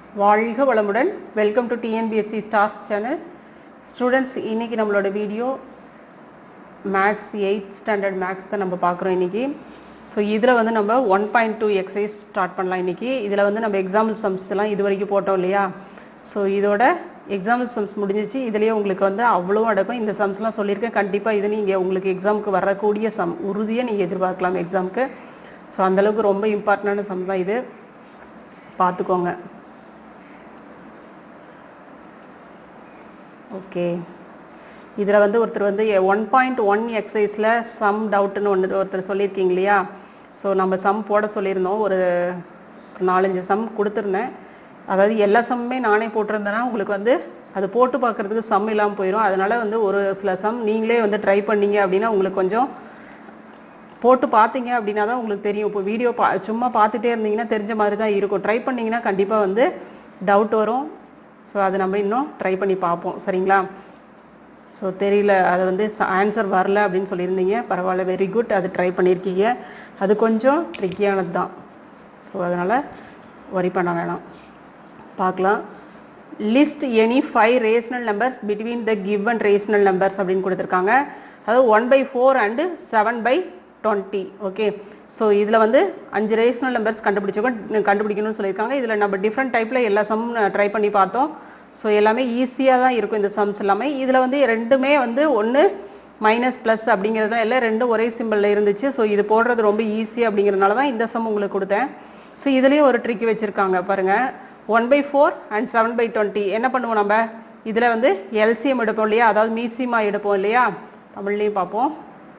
வாழ்க வளமுடன் welcome to TNPSC stars channel students இன்னைக்கு நம்மளோட video maths eighth standard maths தான் நம்ம பார்க்குறோம் இன்னைக்கு ஸோ இதில் வந்து நம்ம one point two exercise start பண்ணலாம் இன்னைக்கு இதில் வந்து நம்ம எக்ஸாம்பிள் சம்ஸ் எல்லாம் இது வரைக்கும் போட்டோம் இல்லையா ஸோ இதோட எக்ஸாம்பிள் சம்ஸ் முடிஞ்சிச்சு இதுலேயே உங்களுக்கு வந்து அவ்வளோ அடக்கும் இந்த சம்ஸ்லாம் சொல்லியிருக்கேன் கண்டிப்பாக இது நீங்கள் உங்களுக்கு எக்ஸாமுக்கு வரக்கூடிய சம் உறுதியாக நீங்கள் எதிர்பார்க்கலாம் எக்ஸாமுக்கு ஸோ அந்தளவுக்கு ரொம்ப இம்பார்ட்டண்டான சம் தான் இது பார்த்துக்கோங்க ஓகே இதில் வந்து ஒருத்தர் வந்து ஒன் பாயிண்ட் ஒன் எக்ஸைஸில் சம் டவுட்னு ஒன்று ஒருத்தர் சொல்லியிருக்கீங்க இல்லையா ஸோ நம்ம சம் போட சொல்லியிருந்தோம் ஒரு ஒரு நாலஞ்சு சம் கொடுத்துருந்தேன் அதாவது எல்லா சம்முமே நானே போட்டிருந்தேன்னா உங்களுக்கு வந்து அது போட்டு பார்க்குறதுக்கு சம் இல்லாமல் போயிடும் அதனால வந்து ஒரு சில சம் நீங்களே வந்து ட்ரை பண்ணீங்க அப்படின்னா உங்களுக்கு கொஞ்சம் போட்டு பார்த்தீங்க அப்படின்னா தான் உங்களுக்கு தெரியும் இப்போ வீடியோ பா சும்மா பார்த்துட்டே இருந்தீங்கன்னா தெரிஞ்ச மாதிரி தான் இருக்கும் ட்ரை பண்ணீங்கன்னா கண்டிப்பாக வந்து டவுட் வரும் ஸோ அதை நம்ம இன்னும் ட்ரை பண்ணி பார்ப்போம் சரிங்களா ஸோ தெரியல அது வந்து ஆன்சர் வரல அப்படின்னு சொல்லியிருந்தீங்க பரவாயில்ல வெரி குட் அது ட்ரை பண்ணியிருக்கீங்க அது கொஞ்சம் ட்ரிக்கியானது தான் ஸோ அதனால் வரி பண்ண வேணாம் பார்க்கலாம் list any five rational numbers between the given rational numbers அப்படின்னு கொடுத்துருக்காங்க அதாவது one by four and seven by twenty okay so இதில் வந்து அஞ்சு ரேஷனல் நம்பர்ஸ் கண்டுபிடிச்சிருக்கோம் கண்டுபிடிக்கணும்னு சொல்லியிருக்காங்க இதில் நம்ம டிஃப்ரெண்ட் டைப்பில் எல்லா சம் ட்ரை பண்ணி பார்த்தோம் ஸோ எல்லாமே ஈஸியாக தான் இருக்கும் இந்த சம்ஸ் எல்லாமே இதில் வந்து ரெண்டுமே வந்து ஒன்று மைனஸ் ப்ளஸ் அப்படிங்கிறது எல்லாம் ரெண்டும் ஒரே சிம்பிளில் இருந்துச்சு ஸோ இது போடுறது ரொம்ப ஈஸி அப்படிங்கிறதுனால தான் இந்த சம் உங்களுக்கு கொடுத்தேன் ஸோ இதுலேயும் ஒரு ட்ரிக் வச்சுருக்காங்க பாருங்கள் one by four and seven by twenty என்ன பண்ணுவோம் நம்ம இதில் வந்து எல்சிஎம் எடுப்போம் இல்லையா அதாவது மீசிமா எடுப்போம் இல்லையா தமிழ்லையும் பார்ப்போம்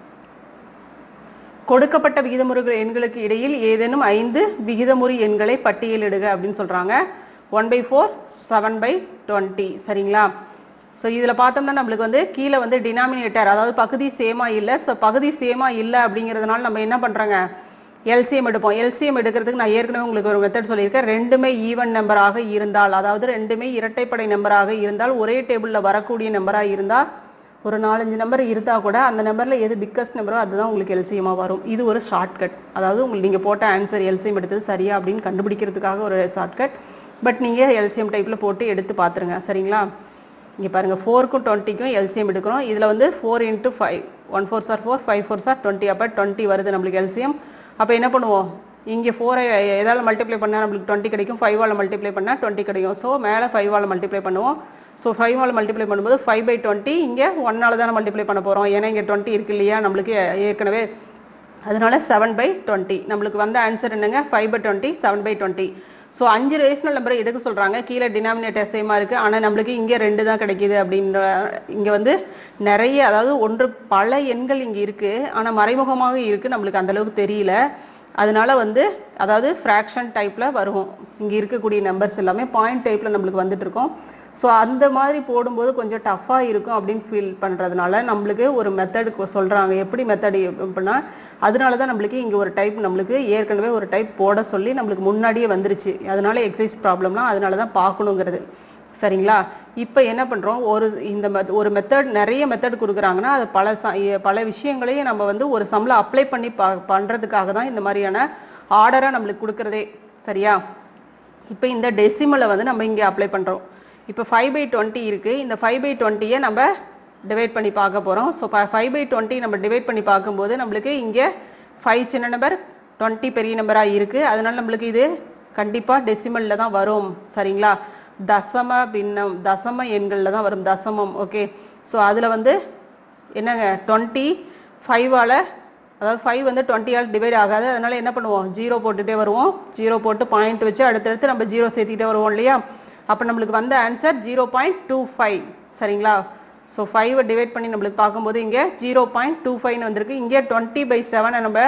கொடுக்கப்பட்ட விகிதமுறு எண்களுக்கு இடையில் ஏதேனும் ஐந்து விகிதமுறு எண்களை பட்டியலிடுக அப்படின்னு சொல்றாங்க one by four seven by twenty சரிங்களா ஸோ இதில் பார்த்தோம்னா நம்மளுக்கு வந்து கீழே வந்து டினாமினேட்டர் அதாவது பகுதி சேமா இல்லை ஸோ பகுதி சேமா இல்லை அப்படிங்கிறதுனால நம்ம என்ன பண்ணுறாங்க எல்சிஎம் எடுப்போம் எல்சிஎம் எடுக்கிறதுக்கு நான் ஏற்கனவே உங்களுக்கு ஒரு மெத்தட் சொல்லியிருக்கேன் ரெண்டுமே ஈவன் நம்பராக இருந்தால் அதாவது ரெண்டுமே இரட்டைப்படை நம்பராக இருந்தால் ஒரே டேபிளில் வரக்கூடிய நம்பராக இருந்தால் ஒரு நாலஞ்சு நம்பர் இருந்தா கூட அந்த நம்பர்ல எது பிக்கஸ்ட் நம்பரோ அதுதான் உங்களுக்கு எல்சிஎமா வரும் இது ஒரு ஷார்ட்கட் அதாவது உங்களுக்கு நீங்க போட்ட ஆன்சர் எல்சிஎம் எடுத்தது சரியா அப்படின்னு கண்டுபிடிக்கிறதுக்காக ஒரு ஷார்ட்கட் பட் நீங்க எல்சிஎம் டைப்ல போட்டு எடுத்து பாத்துருங்க சரிங்களா இங்க பாருங்க ஃபோருக்கும் டுவெண்ட்டிக்கும் எல்சிஎம் எடுக்கிறோம் இதுல வந்து four into five one four sir four five four sir twenty அப்போ டுவெண்ட்டி வருது நம்மளுக்கு எல்சிஎம் அப்போ என்ன பண்ணுவோம் இங்கே ஃபோரை எதால் மல்டிப்ளை பண்ணால் நம்மளுக்கு டுவெண்ட்டி கிடைக்கும் ஃபைவால் மல்டிப்ளை பண்ணால் டுவெண்ட்டி கிடைக்கும் ஸோ மேலே ஃபைவால் மல்டிப்ளை பண்ணுவோம் ஸோ ஃபைவ் ஆல் மல்டிப்ளை பண்ணும்போது ஃபைவ் பை டுவெண்ட்டி இங்கே ஒன்னால தானே மல்டிப்ளை பண்ண போகிறோம் ஏன்னா இங்கே டுவெண்ட்டி இருக்கு இல்லையா நம்மளுக்கு ஏற்கனவே அதனால செவன் பை டுவெண்ட்டி நம்மளுக்கு வந்த ஆன்சர் என்னங்க five by twenty seven by twenty so அஞ்சு ரேஷனல் நம்பரை எடுக்க சொல்கிறாங்க கீழே டினாமினேட்டர் சேமாக இருக்குது ஆனால் நம்மளுக்கு இங்கே ரெண்டு தான் கிடைக்கிது அப்படின்ற இங்கே வந்து நிறைய அதாவது ஒன்று பல எண்கள் இங்கே இருக்குது ஆனால் மறைமுகமாக இருக்குது நம்மளுக்கு அந்தளவுக்கு தெரியல அதனால வந்து அதாவது ஃப்ராக்ஷன் டைப்பில் வரும் இங்கே இருக்கக்கூடிய நம்பர்ஸ் எல்லாமே பாயிண்ட் டைப்பில் நம்மளுக்கு வந்துட்டு இருக்கோம் ஸோ அந்த மாதிரி போடும்போது கொஞ்சம் டஃப்பாக இருக்கும் அப்படின்னு ஃபீல் பண்ணுறதுனால நம்மளுக்கு ஒரு மெத்தடுக்கு சொல்கிறாங்க எப்படி மெத்தட் அப்படின்னா அதனால தான் நம்மளுக்கு இங்கே ஒரு டைப் நம்மளுக்கு ஏற்கனவே ஒரு டைப் போட சொல்லி நம்மளுக்கு முன்னாடியே வந்துருச்சு அதனால எக்ஸசைஸ் ப்ராப்ளம்லாம் அதனால தான் பார்க்கணுங்கிறது சரிங்களா இப்போ என்ன பண்ணுறோம் ஒரு இந்த மெத் ஒரு மெத்தட் நிறைய மெத்தட் கொடுக்குறாங்கன்னா அது பல ச பல விஷயங்களையும் நம்ம வந்து ஒரு சம்மில் அப்ளை பண்ணி ப பண்ணுறதுக்காக தான் இந்த மாதிரியான ஆர்டராக நம்மளுக்கு கொடுக்குறதே சரியா இப்போ இந்த டெசிமலை வந்து நம்ம இங்கே அப்ளை பண்ணுறோம் இப்போ ஃபைவ் பை டுவெண்ட்டி இருக்குது இந்த ஃபைவ் பை டுவெண்ட்டியை நம்ம டிவைட் பண்ணி பார்க்க போகிறோம் ஸோ ஃபைவ் பை டுவெண்ட்டி நம்ம டிவைட் பண்ணி பார்க்கும்போது நம்மளுக்கு இங்கே ஃபைவ் சின்ன நம்பர் டுவெண்ட்டி பெரிய நம்பராக இருக்குது அதனால நம்மளுக்கு இது கண்டிப்பாக டெசிமலில் தான் வரும் சரிங்களா தசம பின்னம் தசம எண்களில் தான் வரும் தசமம் ஓகே ஸோ அதில் வந்து என்னங்க டுவெண்ட்டி ஃபைவால் அதாவது ஃபைவ் வந்து டுவெண்ட்டியால் டிவைட் ஆகாது அதனால என்ன பண்ணுவோம் ஜீரோ போட்டுகிட்டே வருவோம் ஜீரோ போட்டு பாயிண்ட் வச்சு அடுத்தடுத்து நம்ம ஜீரோ சேர்த்திட்டே வருவோம் இல்லையா அப்போ நம்மளுக்கு வந்த answer zero point two five சரிங்களா ஸோ ஃபைவை டிவைட் பண்ணி நம்மளுக்கு பார்க்கும்போது இங்கே ஜீரோ பாயிண்ட் டூ ஃபைவ்னு வந்திருக்கு இங்கே டுவெண்ட்டி பை செவனை நம்ம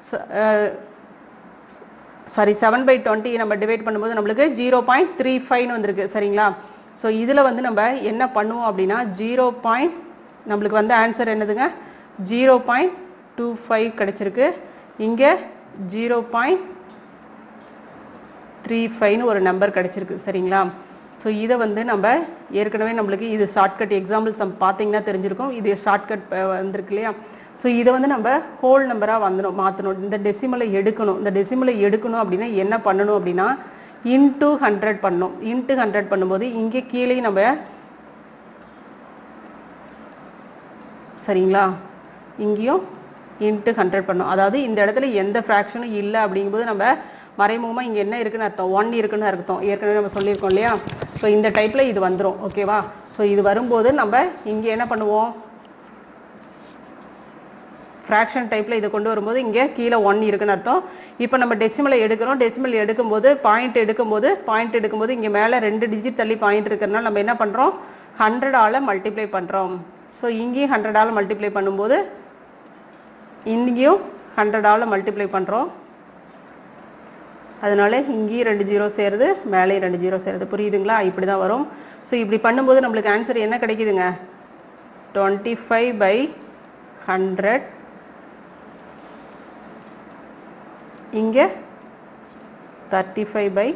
சாரி செவன் பை டுவெண்ட்டி நம்ம டிவைட் பண்ணும்போது நம்மளுக்கு ஜீரோ பாயிண்ட் த்ரீ ஃபைவ்னு வந்திருக்கு சரிங்களா ஸோ இதில் வந்து நம்ம என்ன பண்ணுவோம் அப்படின்னா ஜீரோ பாயிண்ட் நம்மளுக்கு வந்த ஆன்சர் என்னதுங்க ஜீரோ பாயிண்ட் டூ ஃபைவ் கிடச்சிருக்கு இங்கே ஜீரோ பாயிண்ட் த்ரீ ஃபைவ்னு ஒரு நம்பர் கிடச்சிருக்கு சரிங்களா ஸோ இதை வந்து நம்ம ஏற்கனவே நம்மளுக்கு இது ஷார்ட்கட் எக்ஸாம்பிள் சம் பார்த்தீங்கன்னா தெரிஞ்சிருக்கும் இது ஷார்ட்கட் வந்திருக்கு இல்லையா ஸோ இதை வந்து நம்ம ஹோல் நம்பராக வந்துடும் மாற்றணும் இந்த டெசிமலை எடுக்கணும் இந்த டெசிமலை எடுக்கணும் அப்படின்னா என்ன பண்ணணும் அப்படின்னா இன்ட்டு ஹண்ட்ரட் பண்ணோம் இன்ட்டு ஹண்ட்ரட் பண்ணும்போது இங்கே கீழே நம்ம சரிங்களா இங்கேயும் இன்ட்டு ஹண்ட்ரட் பண்ணோம் அதாவது இந்த இடத்துல எந்த ஃப்ராக்ஷனும் இல்லை அப்படிங்கும்போது நம்ம மறைமுகமாக இங்கே என்ன இருக்குன்னு அர்த்தம் ஒன் இருக்குன்னு அர்த்தம் ஏற்கனவே நம்ம சொல்லியிருக்கோம் இல்லையா ஸோ இந்த டைப்பில் இது வந்துடும் ஓகேவா ஸோ இது வரும்போது நம்ம இங்கே என்ன பண்ணுவோம் ஃப்ராக்ஷன் டைப்பில் இதை கொண்டு வரும்போது இங்கே கீழே ஒன் இருக்குன்னு அர்த்தம் இப்போ நம்ம டெசிமலை எடுக்கிறோம் டெசிமல் எடுக்கும்போது பாயிண்ட் எடுக்கும்போது பாயிண்ட் எடுக்கும்போது இங்கே மேலே ரெண்டு டிஜிட் தள்ளி பாயிண்ட் இருக்கிறதுனால நம்ம என்ன பண்ணுறோம் ஹண்ட்ரடால் மல்டிப்ளை பண்ணுறோம் ஸோ இங்கேயும் ஹண்ட்ரடால் மல்டிப்ளை பண்ணும்போது இங்கேயும் ஹண்ட்ரடால் மல்டிப்ளை பண்ணுறோம் அதனால இங்கேயும் ரெண்டு ஜீரோ சேருது மேலேயும் ரெண்டு ஜீரோ சேருது புரியுதுங்களா இப்படி தான் வரும் ஸோ இப்படி பண்ணும்போது நம்மளுக்கு ஆன்சர் என்ன கிடைக்குதுங்க டுவெண்ட்டி ஃபைவ் பை ஹண்ட்ரட் இங்கே தேர்ட்டி ஃபைவ் பை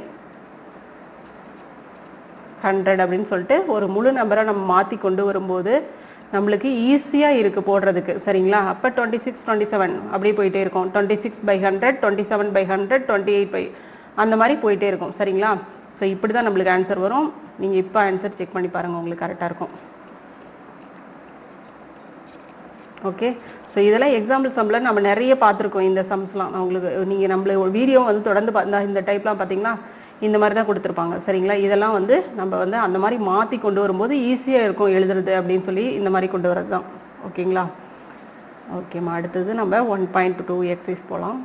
ஹண்ட்ரட் அப்படின்னு சொல்லிட்டு ஒரு முழு நம்பரை நம்ம மாற்றி கொண்டு வரும்போது நம்மளுக்கு ஈஸியாக இருக்குது போடுறதுக்கு சரிங்களா அப்போ டுவெண்ட்டி சிக்ஸ் டுவெண்ட்டி செவன் அப்படியே போயிட்டே இருக்கும் twenty six by hundred twenty seven by hundred twenty eight by அந்த மாதிரி போயிட்டே இருக்கும் சரிங்களா ஸோ இப்படி தான் நம்மளுக்கு ஆன்சர் வரும் நீங்கள் இப்போ ஆன்சர் செக் பண்ணி பாருங்கள் உங்களுக்கு கரெக்டாக இருக்கும் ஓகே ஸோ இதெல்லாம் எக்ஸாம்பிள் சம்மில் நம்ம நிறைய பார்த்துருக்கோம் இந்த சம்ஸ்லாம் நான் உங்களுக்கு நீங்கள் நம்மள வீடியோ வந்து தொடர்ந்து பார்த்தா இந்த டைப்லாம் பார்த்தீங்கன்னா இந்த மாதிரி தான் கொடுத்துருப்பாங்க சரிங்களா இதெல்லாம் வந்து நம்ம வந்து அந்த மாதிரி மாற்றி கொண்டு வரும்போது ஈஸியாக இருக்கும் எழுதுறது அப்படின்னு சொல்லி இந்த மாதிரி கொண்டு வரது தான் ஓகேங்களா ஓகேம்மா அடுத்தது நம்ம ஒன் பாயிண்ட் டூ எக்ஸைஸ் போகலாம்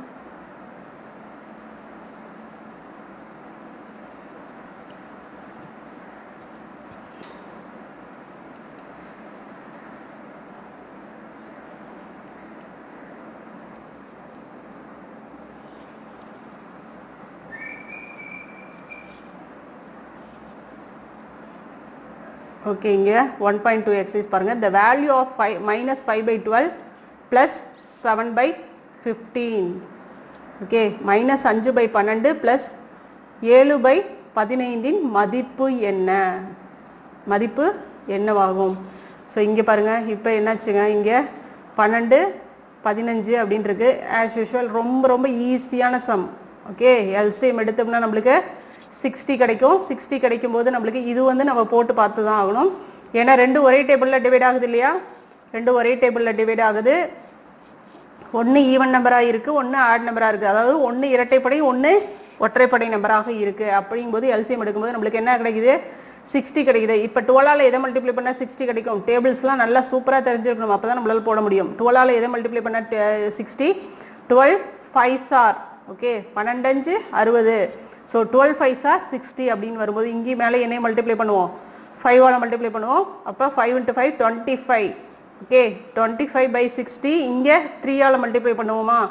ஓகே இங்கே ஒன் பாயிண்ட் டூ எக்ஸைஸ் பாருங்கள் the value of five minus five by twelve plus seven by fifteen okay minus அஞ்சு பை பன்னெண்டு ப்ளஸ் ஏழு பை பதினைந்தின் மதிப்பு என்ன மதிப்பு என்னவாகும் ஸோ இங்கே பாருங்கள் இப்போ என்னாச்சுங்க இங்கே பன்னெண்டு பதினஞ்சு அப்படின்றது ஆஸ் யூஷுவல் ரொம்ப ரொம்ப ஈஸியான சம் ஓகே எல்சிஎம் எடுத்தோம்னா நம்மளுக்கு சிக்ஸ்டி கிடைக்கும் சிக்ஸ்டி கிடைக்கும் போது நம்மளுக்கு இது வந்து நம்ம போட்டு பார்த்து தான் ஆகணும் ஏன்னா ரெண்டு ஒரே டேபிளில் டிவைட் ஆகுது இல்லையா ரெண்டு ஒரே டேபிளில் டிவைட் ஆகுது ஒன்று ஈவன் நம்பராக இருக்குது ஒன்று ஆட் நம்பராக இருக்குது அதாவது ஒன்று இரட்டைப்படை ஒன்று ஒற்றைப்படை நம்பராக இருக்குது அப்படிங்கும்போது எல்சிஎம் எடுக்கும்போது நம்மளுக்கு என்ன கிடைக்குது சிக்ஸ்டி கிடைக்குது இப்போ டுவெலால் எதை மல்டிப்ளை பண்ணால் சிக்ஸ்டி கிடைக்கும் டேபிள்ஸ்லாம் நல்லா சூப்பராக தெரிஞ்சிருக்கணும் அப்போ தான் நம்மளால போட முடியும் டுவெலால் எதை மல்டிப்ளை பண்ணால் sixty twelve five sir okay பன்னெண்டஞ்சு அறுபது so twelve five sir sixty அப்படின்னு வரும்போது இங்கேயும் மேலே என்னையும் மல்டிப்ளை பண்ணுவோம் ஃபைவால் மல்டிப்ளை பண்ணுவோம் அப்போ five into five twenty five okay twenty five by sixty இங்கே த்ரீயால் மல்டிப்ளை பண்ணுவோமா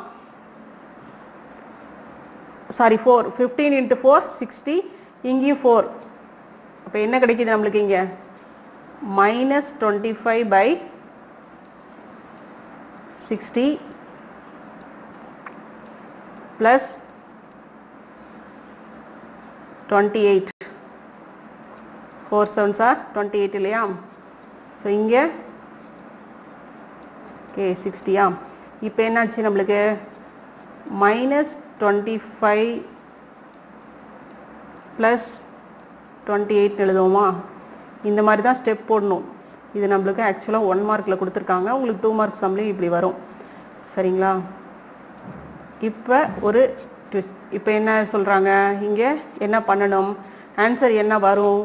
sorry four fifteen into four sixty இங்கேயும் ஃபோர் அப்போ என்ன கிடைக்குது நம்மளுக்கு இங்கே minus twenty five by sixty plus twenty eight four sevens are twenty eight இல்லையா ஸோ இங்கே ஓகே சிக்ஸ்டியா இப்போ என்னாச்சு நம்மளுக்கு minus twenty five plus twenty eight எழுதுவோமா இந்த மாதிரி தான் ஸ்டெப் போடணும் இது நம்மளுக்கு ஆக்சுவலாக ஒன் மார்க்கில் கொடுத்துருக்காங்க உங்களுக்கு டூ மார்க் சம்லேயும் இப்படி வரும் சரிங்களா இப்போ ஒரு ட்விஸ்ட் இப்போ என்ன சொல்கிறாங்க இங்கே என்ன பண்ணணும் ஆன்சர் என்ன வரும்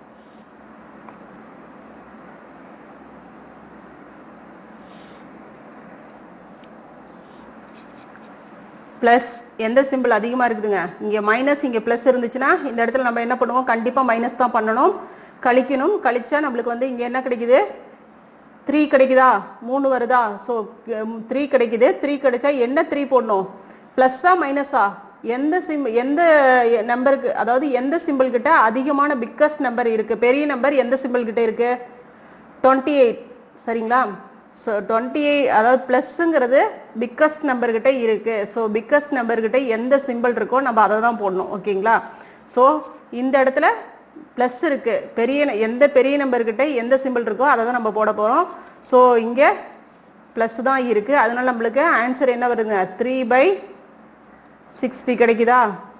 ப்ளஸ் எந்த சிம்பிள் அதிகமாக இருக்குதுங்க இங்கே மைனஸ் இங்கே ப்ளஸ் இருந்துச்சுன்னா இந்த இடத்துல நம்ம என்ன பண்ணுவோம் கண்டிப்பாக மைனஸ் தான் பண்ணணும் கழிக்கணும் கழிச்சா நம்மளுக்கு வந்து இங்கே என்ன கிடைக்குது த்ரீ கிடைக்குதா மூணு வருதா ஸோ த்ரீ கிடைக்குது த்ரீ கிடைச்சா என்ன த்ரீ போடணும் ப்ளஸ்ஸா மைனஸா எந்த சிம் எந்த நம்பருக்கு அதாவது எந்த சிம்பிள் கிட்ட அதிகமான பிக்கஸ்ட் நம்பர் இருக்கு பெரிய நம்பர் எந்த சிம்பிள் கிட்ட இருக்கு டுவெண்ட்டி எயிட் சரிங்களா ஸோ டுவெண்ட்டி எயிட் அதாவது ப்ளஸ்ஸுங்கிறது பிக்கஸ்ட் நம்பர் கிட்ட இருக்கு ஸோ பிக்கஸ்ட் நம்பர் கிட்ட எந்த சிம்பிள் இருக்கோ நம்ம அதை தான் போடணும் ஓகேங்களா ஸோ இந்த இடத்துல ப்ளஸ் இருக்கு பெரிய ந- எந்த பெரிய நம்பர் கிட்ட எந்த சிம்பிள் இருக்கோ அதை தான் நம்ம போட போறோம் ஸோ இங்க ப்ளஸ் தான் இருக்கு அதனால நம்மளுக்கு ஆன்சர் என்ன வருதுங்க த்ரீ பை சிக்ஸ்டி கிடைக்குதா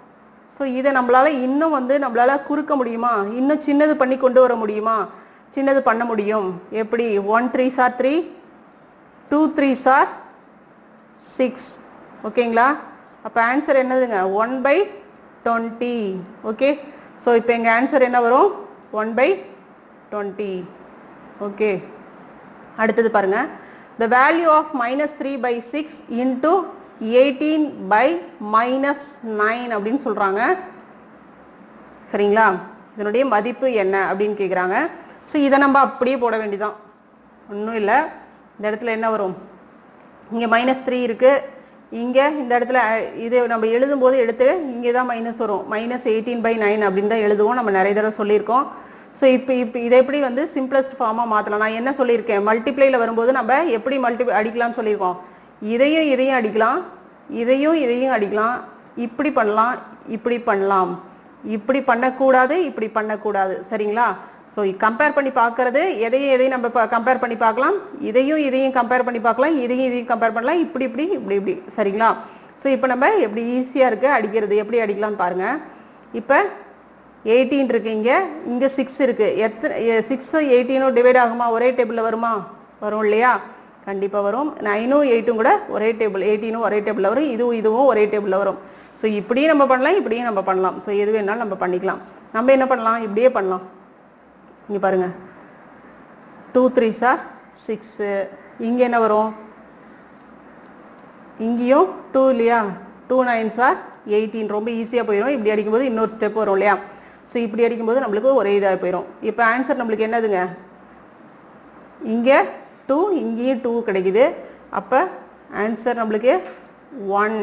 ஸோ இதை நம்மளால இன்னும் வந்து நம்மளால குறுக்க முடியுமா இன்னும் சின்னது பண்ணி கொண்டு வர முடியுமா சின்னது பண்ண முடியும் எப்படி one three sir three two three sir six ஓகேங்களா அப்போ ஆன்சர் என்னதுங்க one by twenty okay so இப்போ எங்கள் ஆன்சர் என்ன வரும் ஒன் பை டுவெண்ட்டி ஓகே அடுத்தது பாருங்க the value of minus three by six into eighteen by minus nine அப்படின்னு சொல்கிறாங்க சரிங்களா இதனுடைய மதிப்பு என்ன அப்படின்னு கேட்குறாங்க ஸோ இதை நம்ம அப்படியே போட வேண்டியதான் ஒன்றும் இல்லை இந்த இடத்துல என்ன வரும் இங்கே மைனஸ் த்ரீ இருக்கு இங்கே இந்த இடத்துல அஹ், இது நம்ம எழுதும்போது எடுத்து இங்கே தான் மைனஸ் வரும் மைனஸ் எயிட்டீன் பை நைன் அப்படின்னு தான் எழுதுவோம் நம்ம நிறைய தடவை சொல்லியிருக்கோம் ஸோ இப்போ இப்போ இதை எப்படி வந்து சிம்பிளஸ்ட் ஃபார்மாக மாற்றலாம் நான் என்ன சொல்லியிருக்கேன் மல்டிப்ளைல வரும்போது நம்ம எப்படி மல்டி அடிக்கலாம்னு சொல்லியிருக்கோம் இதையும் இதையும் அடிக்கலாம் இதையும் இதையும் அடிக்கலாம் இப்படி பண்ணலாம் இப்படி பண்ணலாம் இப்படி பண்ணக்கூடாது இப்படி பண்ணக்கூடாது சரிங்களா ஸோ கம்பேர் பண்ணி பார்க்கறது எதையும் எதையும் நம்ம கம்பேர் பண்ணி பார்க்கலாம் இதையும் இதையும் கம்பேர் பண்ணி பார்க்கலாம் இதையும் இதையும் கம்பேர் பண்ணலாம் இப்படி இப்படி இப்படி இப்படி சரிங்களா ஸோ இப்போ நம்ம எப்படி ஈஸியாக இருக்கு அடிக்கிறது எப்படி அடிக்கலாம்னு பாருங்க இப்போ எயிட்டீன் இருக்கு இங்கே இங்கே சிக்ஸ் இருக்கு எத்தனை சிக்ஸ் எயிட்டீனும் டிவைட் ஆகுமா ஒரே டேபிளில் வருமா வரும் இல்லையா கண்டிப்பாக வரும் நைனும் எயிட்டும் கூட ஒரே டேபிள் எயிட்டீனும் ஒரே டேபிளில் வரும் இதுவும் இதுவும் ஒரே டேபிளில் வரும் ஸோ இப்படியும் நம்ம பண்ணலாம் இப்படியும் நம்ம பண்ணலாம் ஸோ எது வேணாலும் நம்ம பண்ணிக்கலாம் நம்ம என்ன பண்ணலாம் இப்படியே பண்ணலாம் இங்கே பாருங்க டூ த்ரீ சார் சிக்ஸு இங்கே என்ன வரும் இங்கேயும் டூ இல்லையா டூ நைன் சார் எயிட்டீன் ரொம்ப ஈஸியாக போயிடும் இப்படி அடிக்கும்போது இன்னொரு ஸ்டெப் வரும் இல்லையா ஸோ இப்படி அடிக்கும்போது நம்மளுக்கு ஒரே இதாக போயிடும் இப்போ ஆன்சர் நம்மளுக்கு என்னதுங்க இங்கே டூ இங்கேயும் டூ கிடைக்குது அப்போ ஆன்சர் நம்மளுக்கு ஒன்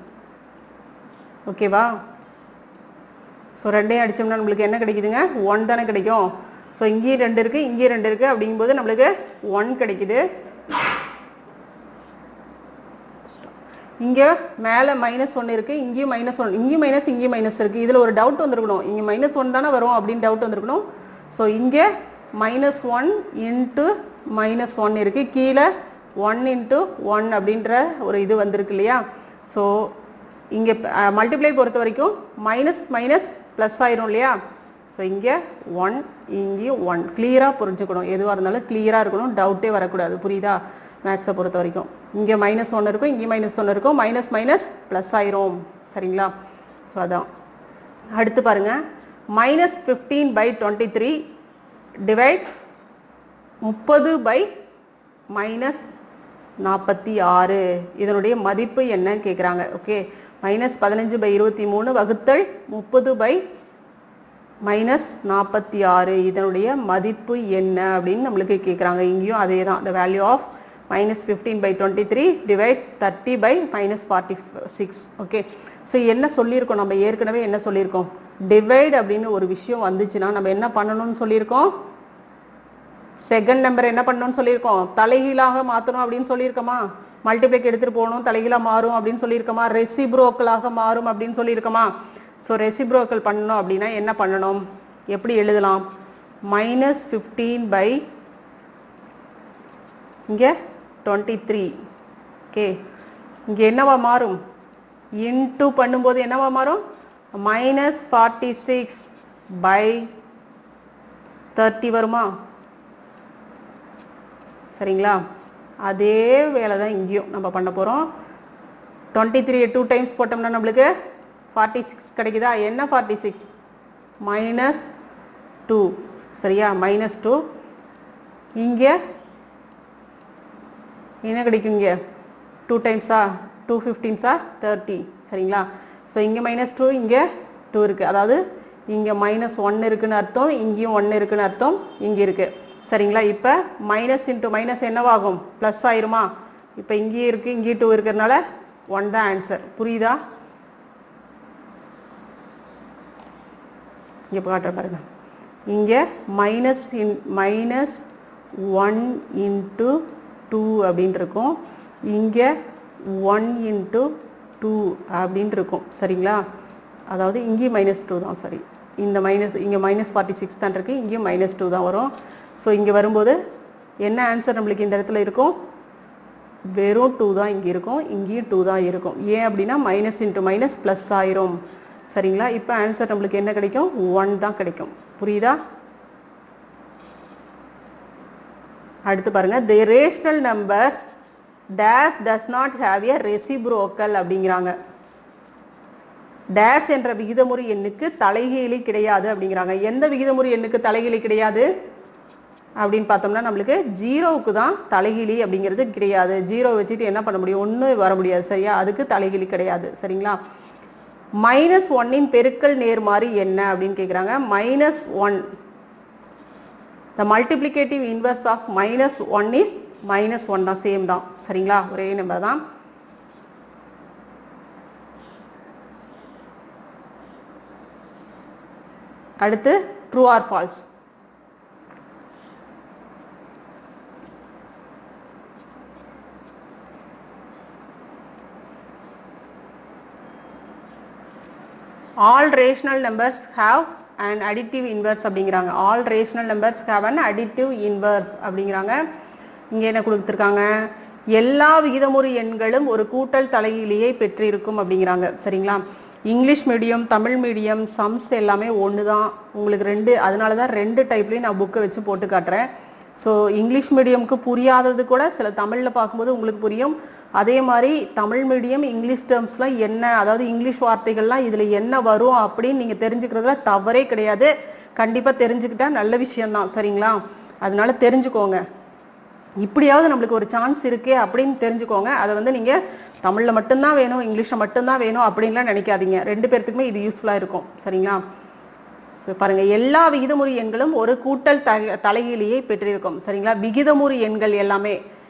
ஓகேவா ஸோ ரெண்டையும் அடிச்சோம்னா நம்மளுக்கு என்ன கிடைக்குதுங்க ஒன் தானே கிடைக்கும் ஸோ இங்கேயும் ரெண்டு இருக்கு இங்கேயும் ரெண்டு இருக்கு அப்படிங்கும்போது நம்மளுக்கு ஒன் கிடைக்குது இங்க மேல மைனஸ் ஒன் இருக்கு இங்கேயும் மைனஸ் ஒன் இங்கேயும் மைனஸ் இங்கேயும் மைனஸ் இருக்கு இதுல ஒரு டவுட் வந்திருக்கணும் இங்க மைனஸ் ஒன் தானே வரும் அப்படின்னு டவுட் வந்திருக்கணும் ஸோ இங்க minus one into minus one இருக்கு கீழே ஒன் இன்ட்டு ஒன் அப்படின்ற ஒரு இது வந்திருக்கு இல்லையா ஸோ இங்க மல்டிப்ளை பொறுத்த வரைக்கும் மைனஸ் மைனஸ் ப்ளஸ் ஆயிரும் இல்லையா ஸோ இங்கே ஒன் இங்கேயும் ஒன் கிளியராக புரிஞ்சுக்கணும் எதுவாக இருந்தாலும் கிளியராக இருக்கணும் டவுட்டே வரக்கூடாது புரியுதா மேக்ஸை பொறுத்த வரைக்கும் இங்கே மைனஸ் ஒன்று இருக்கும் இங்கே மைனஸ் ஒன்று இருக்கும் மைனஸ் மைனஸ் ப்ளஸ் ஆயிரும் சரிங்களா ஸோ அதான் அடுத்து பாருங்க minus fifteen by twenty three divide முப்பது பை மைனஸ் நாற்பத்தி ஆறு இதனுடைய மதிப்பு என்னன்னு கேட்குறாங்க ஓகே மைனஸ் பதினஞ்சு பை இருபத்தி மூணு வகுத்தல் முப்பது பை மைனஸ் நாற்பத்தி ஆறு இதனுடைய மதிப்பு என்ன அப்படின்னு நம்மளுக்கு கேட்குறாங்க இங்கேயும் அதே தான் the value of minus fifteen by twenty three divide thirty by minus forty six okay so என்ன சொல்லியிருக்கோம் நம்ம ஏற்கனவே என்ன சொல்லியிருக்கோம் டிவைட் அப்படின்னு ஒரு விஷயம் வந்துச்சுன்னா நம்ம என்ன பண்ணணும்னு சொல்லியிருக்கோம் செகண்ட் நம்பர் என்ன பண்ணணும்னு சொல்லியிருக்கோம் தலைகீழாக மாற்றணும் அப்படின்னு சொல்லியிருக்கோமா மல்டிப்ளைக்கு எடுத்துட்டு போகணும் தலைகீழா மாறும் அப்படின்னு சொல்லியிருக்கோமா ரெசிப்ரோக்கலாக மாறும் அப்படின்னு சொல்லியிருக்கோமா ஸோ ரெசிப்ரோக்கல் பண்ணணும் அப்படின்னா என்ன பண்ணணும் எப்படி எழுதலாம் மைனஸ் ஃபிஃப்டீன் பை இங்கே டுவெண்ட்டி த்ரீ ஓகே இங்கே என்னவா மாறும் இன்டூ பண்ணும்போது என்னவா மாறும் minus forty six by thirty வருமா சரிங்களா அதே வேலை தான் இங்கேயும் நம்ம பண்ண போகிறோம் டுவெண்ட்டி த்ரீ டூ டைம்ஸ் போட்டோம்னா நம்மளுக்கு ஃபார்ட்டி சிக்ஸ் கிடைக்குதா என்ன ஃபார்ட்டி சிக்ஸ் மைனஸ் டூ சரியா மைனஸ் டூ இங்கே என்ன கிடைக்கும் இங்கே டூ டைம்ஸா டூ ஃபிஃப்டீன்ஸா தேர்ட்டி சரிங்களா ஸோ இங்கே மைனஸ் டூ இங்கே டூ இருக்குது அதாவது இங்கே மைனஸ் ஒன் இருக்குன்னு அர்த்தம் இங்கேயும் ஒன்று இருக்குன்னு அர்த்தம் இங்கே இருக்குது சரிங்களா இப்போ மைனஸ் இன்ட்டு மைனஸ் என்னவாகும் ப்ளஸ் ஆயிருமா இப்போ இங்கேயும் இருக்குது இங்கேயும் டூ இருக்கிறதுனால ஒன் தான் ஆன்சர் புரியுதா இங்கே காட்டுற பாருங்க இங்கே minus in minus one into two அப்படின்னு இருக்கும் இங்கே ஒன் இன்ட்டு டூ அப்படின்னு இருக்கும் சரிங்களா அதாவது இங்கேயும் மைனஸ் டூ தான் சரி இந்த மைனஸ் இங்கே மைனஸ் ஃபார்ட்டி சிக்ஸ் தான் இருக்குது இங்கேயும் மைனஸ் டூ தான் வரும் ஸோ இங்கே வரும்போது என்ன ஆன்சர் நம்மளுக்கு இந்த இடத்துல இருக்கும் வெறும் டூ தான் இங்கே இருக்கும் இங்கேயும் டூ தான் இருக்கும் ஏன் அப்படின்னா மைனஸ் இன்ட்டு மைனஸ் ப்ளஸ் ஆயிரும் சரிங்களா இப்போ ஆன்சர் நம்மளுக்கு என்ன கிடைக்கும் ஒன் தான் கிடைக்கும் புரியுதா அடுத்து பாருங்க the rational numbers that does not have a reciprocal அப்படிங்கிறாங்க டேஸ் என்ற விகிதமுறு எண்ணுக்கு தலைகீழி கிடையாது அப்படிங்கிறாங்க எந்த விகிதமுறு எண்ணுக்கு தலைகீழி கிடையாது அப்படின்னு பார்த்தோம்னா நம்மளுக்கு ஜீரோவுக்கு தான் தலைகீழி அப்படிங்கிறது கிடையாது ஜீரோ வச்சுட்டு என்ன பண்ண முடியும் ஒன்றும் வர முடியாது சரியா அதுக்கு தலைகீழி கிடையாது சரிங்களா மைனஸ் ஒன்னின் பெருக்கல் நேர்மாறி என்ன அப்படின்னு கேட்குறாங்க minus one the multiplicative inverse of minus one is minus one தான் சேம் தான் சரிங்களா ஒரே நம்பர் தான் அடுத்து true or false all rational numbers have and additive inverse அப்படிங்கிறாங்க all rational numbers have and additive inverse அப்படிங்கிறாங்க இங்க என்ன கொடுத்துருக்காங்க எல்லா விகிதமுறு எண்களும் ஒரு கூட்டல் தலையிலேயே பெற்றிருக்கும் அப்படிங்கிறாங்க சரிங்களா English medium Tamil medium sums எல்லாமே ஒன்று தான் உங்களுக்கு ரெண்டு அதனால தான் ரெண்டு டைப்லேயும் நான் புக்கை வச்சு போட்டு காட்டுறேன் ஸோ இங்கிலீஷ் மீடியம்க்கு புரியாதது கூட சில தமிழில் பார்க்கும்போது உங்களுக்கு புரியும் அதே மாதிரி தமிழ் மீடியம் இங்கிலீஷ் டேர்ம்ஸ்லாம் என்ன அதாவது இங்கிலீஷ் வார்த்தைகள்லாம் இதில் என்ன வரும் அப்படின்னு நீங்கள் தெரிஞ்சுக்கிறதுல தவறே கிடையாது கண்டிப்பாக தெரிஞ்சுக்கிட்டா நல்ல விஷயம்தான் சரிங்களா அதனால தெரிஞ்சுக்கோங்க இப்படியாவது நம்மளுக்கு ஒரு சான்ஸ் இருக்கே அப்படின்னு தெரிஞ்சுக்கோங்க அதை வந்து நீங்கள் தமிழில் மட்டும்தான் வேணும் இங்கிலீஷில் மட்டும்தான் வேணும் அப்படின்லாம் நினைக்காதீங்க ரெண்டு பேர்த்துக்குமே இது யூஸ்ஃபுல்லாக இருக்கும் சரிங்களா ஸோ பாருங்க எல்லா விகிதமுறு எண்களும் ஒரு கூட்டல் த- தலைகீழியை பெற்றிருக்கும் சரிங்களா விகிதமுறு எண்கள் எல்லாமே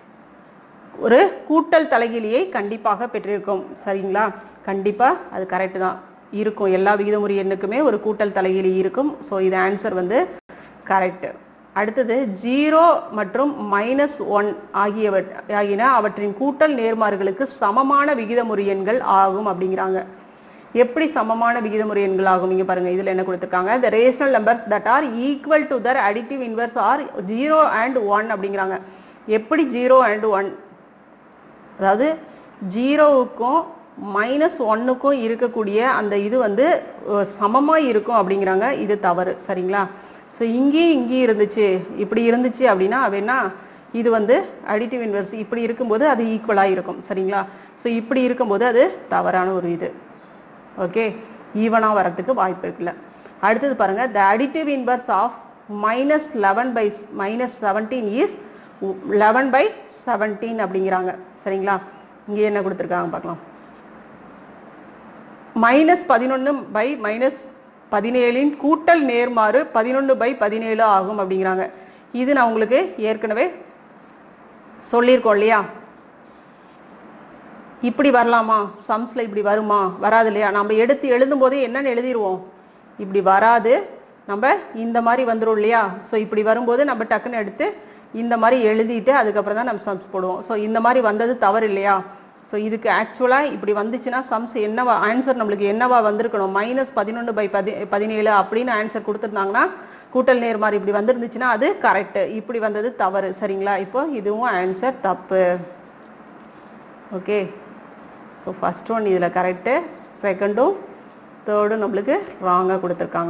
ஒரு கூட்டல் தலைகீழியை கண்டிப்பாக பெற்றிருக்கும் சரிங்களா கண்டிப்பா அது கரெக்ட் தான் இருக்கும் எல்லா விகிதமுறு எண்ணுக்குமே ஒரு கூட்டல் தலைகீழி இருக்கும் ஸோ இது ஆன்சர் வந்து கரெக்ட் அடுத்தது ஜீரோ மற்றும் மைனஸ் ஒன் ஆகியவற் ஆகியன அவற்றின் கூட்டல் நேர்மாறுகளுக்கு சமமான விகிதமுறு எண்கள் ஆகும் அப்படிங்கிறாங்க எப்படி சமமான விகிதமுறை எண்கள் ஆகும் இங்க பாருங்க இதுல என்ன கொடுத்திருக்காங்க the rational numbers that are equal to their additive inverse are zero and one அப்படிங்கிறாங்க எப்படி ஜீரோ அண்ட் ஒன் அதாவது ஜீரோவுக்கும் மைனஸ் ஒன்னுக்கும் இருக்கக்கூடிய அந்த இது வந்து அஹ், சமமா இருக்கும் அப்படிங்கிறாங்க இது தவறு சரிங்களா ஸோ இங்கேயும் இங்கேயும் இருந்துச்சு இப்படி இருந்துச்சு அப்படின்னா வேணா இது வந்து அடிட்டிவ் இன்வெர்ஸ் இப்படி இருக்கும்போது அது ஈக்குவலாக இருக்கும் சரிங்களா ஸோ இப்படி இருக்கும்போது அது தவறான ஒரு இது ஓகே ஈவனா வரதுக்கு வாய்ப்பு இருக்குல்ல அடுத்தது பாருங்க the additive inverse of minus eleven by minus seventeen is eleven by seventeen அப்படிங்கிறாங்க சரிங்களா இங்கே என்ன கொடுத்துருக்காங்க பார்க்கலாம் மைனஸ் பதினொன்று பை மைனஸ் பதினேழின் கூட்டல் நேர்மாறு பதினொன்று பை பதினேழு ஆகும் அப்படிங்கிறாங்க இது நான் உங்களுக்கு ஏற்கனவே சொல்லியிருக்கோம் இல்லையா இப்படி வரலாமா சம்ஸ்ல இப்படி வருமா வராது இல்லையா நம்ம எடுத்து எழுதும் போதே என்னன்னு எழுதிருவோம் இப்படி வராது நம்ம இந்த மாதிரி வந்துரும் இல்லையா ஸோ இப்படி வரும்போது நம்ம டக்குன்னு எடுத்து இந்த மாதிரி எழுதிட்டு அதுக்கப்புறம் தான் நம்ம சம்ஸ் போடுவோம் ஸோ இந்த மாதிரி வந்தது தவறு இல்லையா ஸோ இதுக்கு ஆக்சுவலாக இப்படி வந்துச்சுன்னா சம்ஸ் என்னவா ஆன்சர் நம்மளுக்கு என்னவா வந்திருக்கணும் மைனஸ் பதினொன்று பை பதி பதினேழு அப்படின்னு ஆன்சர் கொடுத்துருந்தாங்கன்னா கூட்டல் நேர்மாறு இப்படி வந்திருந்துச்சுன்னா அது கரெக்ட் இப்படி வந்தது தவறு சரிங்களா இப்போ இதுவும் ஆன்சர் தப்பு ஓகே ஸோ ஃபர்ஸ்ட் ஒன் இதில் கரெக்டு செகண்டும் தேர்டும் நம்மளுக்கு ராங்காக கொடுத்துருக்காங்க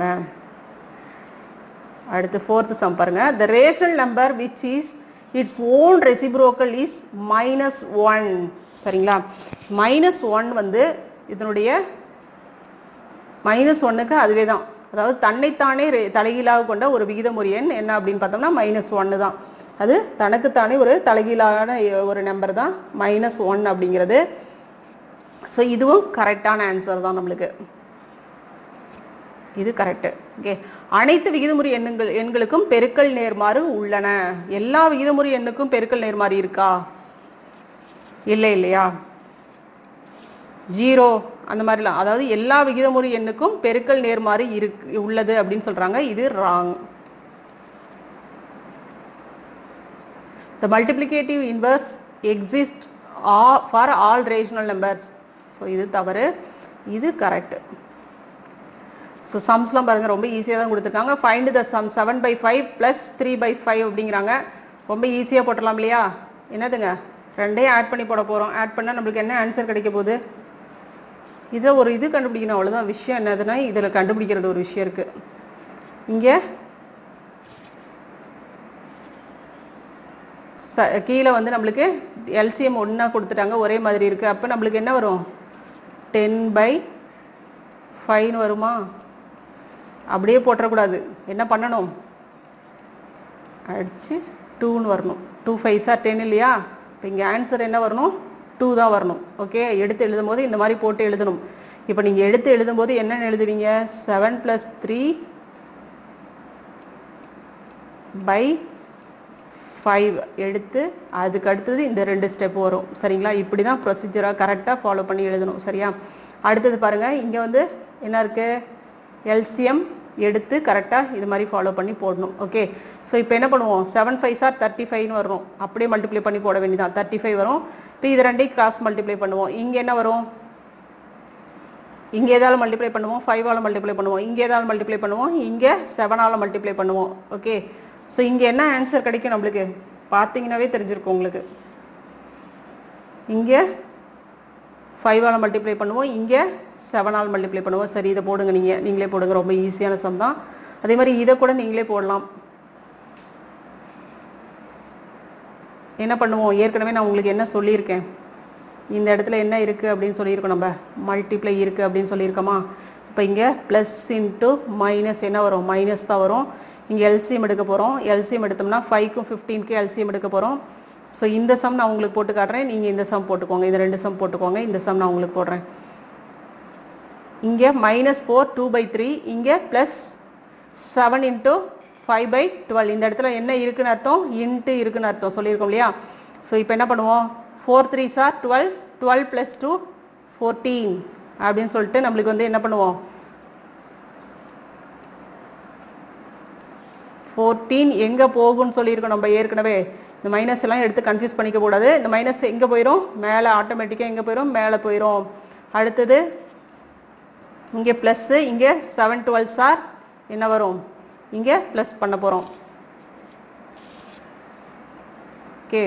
அடுத்து ஃபோர்த்து சம் பாருங்க the rational number which is its own reciprocal is minus one சரிங்களா மைனஸ் ஒன் வந்து இதனுடைய மைனஸ் ஒன்னுக்கு அதுவே தான் அதாவது தன்னைத்தானே ரெ- தலைகீழாக கொண்ட ஒரு விகிதமுறை எண் என்ன அப்படின்னு பார்த்தோம்னா மைனஸ் ஒன்னு தான் அது தனக்குத்தானே ஒரு தலைகீழான ஒரு நம்பர் தான் மைனஸ் ஒன் அப்படிங்கிறது ஸோ இதுவும் கரெக்டான ஆன்சர் தான் நம்மளுக்கு இது கரெக்ட் ஓகே அனைத்து விகிதமுறை எண்ணுங்கள் எண்களுக்கும் பெருக்கல் நேர்மாறு உள்ளன எல்லா விகிதமுறை எண்ணுக்கும் பெருக்கல் நேர்மாறு இருக்கா இல்லை இல்லையா ஜீரோ அந்த மாதிரிலாம் அதாவது எல்லா விகிதமுறை எண்ணுக்கும் பெருக்கல் நேர்மாறு இருக்கு உள்ளது அப்படின்னு சொல்றாங்க இது wrong the multiplicative inverse exists all- for all rational numbers so இது தவறு இது கரெக்ட் ஸோ சம்ஸ்லாம் பாருங்க ரொம்ப ஈஸியாக தான் கொடுத்துருக்காங்க find the sum seven by five plus three by five அப்படிங்கிறாங்க ரொம்ப ஈஸியாக போட்டுடலாம் இல்லையா என்னதுங்க ரெண்டையும் ஆட் பண்ணி போட போகிறோம் ஆட் பண்ணால் நம்மளுக்கு என்ன ஆன்சர் கிடைக்க போகுது இதை ஒரு இது கண்டுபிடிக்கணும் அவ்வளோதான் விஷயம் என்னதுன்னா இதில் கண்டுபிடிக்கிறது ஒரு விஷயம் இருக்கு இங்கே ச- கீழே வந்து நம்மளுக்கு எல்சிஎம் ஒன்றா கொடுத்துட்டாங்க ஒரே மாதிரி இருக்கு அப்போ நம்மளுக்கு என்ன வரும் டென் பை ஃபைன் வருமா அப்படியே போட்டுறக்கூடாது என்ன பண்ணணும் அடிச்சு டூன்னு வரணும் டூ ஃபைவ் சார் டென் இல்லையா இப்போ இங்கே ஆன்சர் என்ன வரணும் டூ தான் வரணும் ஓகே எடுத்து எழுதும் போது இந்த மாதிரி போட்டு எழுதணும் இப்போ நீங்கள் எடுத்து எழுதும்போது என்னென்னு எழுதுவீங்க seven plus three by five எடுத்து அதுக்கு அடுத்தது இந்த ரெண்டு ஸ்டெப் வரும் சரிங்களா இப்படி தான் ப்ரொசீஜராக கரெக்டாக ஃபாலோ பண்ணி எழுதணும் சரியா அடுத்தது பாருங்க இங்கே வந்து என்ன இருக்கு எல்சிஎம் எடுத்து கரெக்டாக இது மாதிரி ஃபாலோ பண்ணி போடணும் ஓகே ஸோ இப்போ என்ன பண்ணுவோம் செவன் ஃபைவ் சார் தேர்ட்டி ஃபைவ்னு வரும் அப்படியே மல்டிப்ளை பண்ணி போட வேண்டியதான் தேர்ட்டி ஃபைவ் வரும் இப்போ இது ரெண்டையும் கிராஸ் மல்டிப்ளை பண்ணுவோம் இங்கே என்ன வரும் இங்கே ஏதாவது மல்டிப்ளை பண்ணுவோம் ஃபைவால் மல்டிப்ளை பண்ணுவோம் இங்கே ஏதாவது மல்டிப்ளை பண்ணுவோம் இங்கே செவனால் மல்டிப்ளை பண்ணுவோம் ஓகே ஸோ இங்கே என்ன ஆன்சர் கிடைக்கும் நம்மளுக்கு பார்த்தீங்கன்னாவே தெரிஞ்சிருக்கும் உங்களுக்கு இங்கே ஃபைவால் மல்டிப்ளை பண்ணுவோம் இங்கே செவனால் மல்டிப்ளை பண்ணுவோம் சரி இதை போடுங்க நீங்கள் நீங்களே போடுங்க ரொம்ப ஈஸியான சம் தான் அதே மாதிரி இதை கூட நீங்களே போடலாம் என்ன பண்ணுவோம் ஏற்கனவே நான் உங்களுக்கு என்ன சொல்லியிருக்கேன் இந்த இடத்துல என்ன இருக்குது அப்படின்னு சொல்லியிருக்கோம் நம்ம மல்டிப்ளை இருக்குது அப்படின்னு சொல்லியிருக்கோமா இப்போ இங்கே ப்ளஸ் இன்ட்டு மைனஸ் என்ன வரும் மைனஸ் தான் வரும் இங்கே எல்சிஎம் எடுக்க போகிறோம் எல்சிஎம் எடுத்தோம்னா ஃபைவ்க்கும் ஃபிஃப்டீனுக்கு எல்சிஎம் எடுக்க போகிறோம் ஸோ இந்த சம் நான் உங்களுக்கு போட்டு காட்டுறேன் நீங்கள் இந்த சம் போட்டுக்கோங்க இந்த ரெண்டு சம் போட்டுக்கோங்க இந்த சம் நான் உங்களுக்கு போடுறேன் இங்கே minus four two by three இங்கே plus seven into five by twelve இந்த இடத்துல என்ன இருக்குன்னு அர்த்தம் இன்ட்டு இருக்குன்னு அர்த்தம் சொல்லியிருக்கோம் இல்லையா ஸோ இப்போ என்ன பண்ணுவோம் four three sir twelve twelve plus two fourteen அப்படின்னு சொல்லிட்டு நம்மளுக்கு வந்து என்ன பண்ணுவோம் ஃபோர்டீன் எங்கே போகும்னு சொல்லியிருக்கோம் நம்ம ஏற்கனவே இந்த மைனஸ் எல்லாம் எடுத்து கன்ஃபியூஸ் பண்ணிக்க கூடாது இந்த மைனஸ் எங்கே போயிடும் மேலே ஆட்டோமேட்டிக்காக எங்கே போயிடும் மேலே போயிடும் அடுத்தது இங்கே ப்ளஸ்ஸு இங்கே செவன் டுவெல் சார் என்ன வரும் இங்கே ப்ளஸ் பண்ண போகிறோம் okay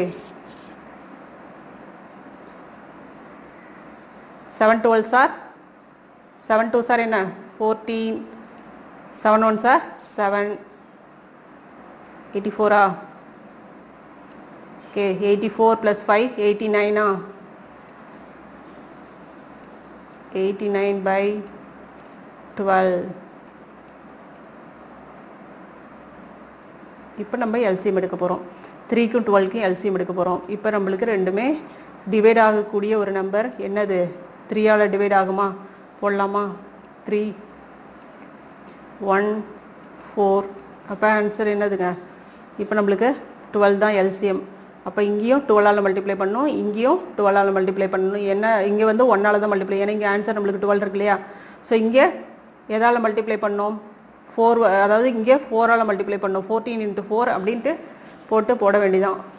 seven twelve sir seven two sir என்ன fourteen seven one sir seven eighty ஃபோரா okay eighty four plus five eighty நைனா எயிட்டி நைன் பை டுவெல் இப்போ நம்ம எல்சிஎம் எடுக்க போகிறோம் த்ரீக்கும் டுவெல்க்கும் எல்சிஎம் எடுக்க போகிறோம் இப்போ நம்மளுக்கு ரெண்டுமே டிவைட் ஆகக்கூடிய ஒரு நம்பர் என்னது த்ரீயால் டிவைட் ஆகுமா போடலாமா த்ரீ ஒன் ஃபோர் அப்போ ஆன்சர் என்னதுங்க இப்போ நம்மளுக்கு டுவெல் தான் எல்சிஎம் அப்போ இங்கேயும் டுவெல்லால் மல்டிப்ளை பண்ணணும் இங்கேயும் டுவெல்லால் மல்டிப்ளை பண்ணணும் என்ன இங்கே வந்து ஒன்றால் தான் மல்டிப்ளை ஏன்னா இங்கே ஆன்சர் நம்மளுக்கு டுவெல் இருக்கு இல்லையா ஸோ இங்கே எதால் மல்டிப்ளை பண்ணோம் ஃபோர் அதாவது இங்கே ஃபோரால் மல்டிப்ளை பண்ணோம் ஃபோர்டீன் இன்ட்டு ஃபோர் அப்படின்ட்டு போட்டு போட வேண்டியதான்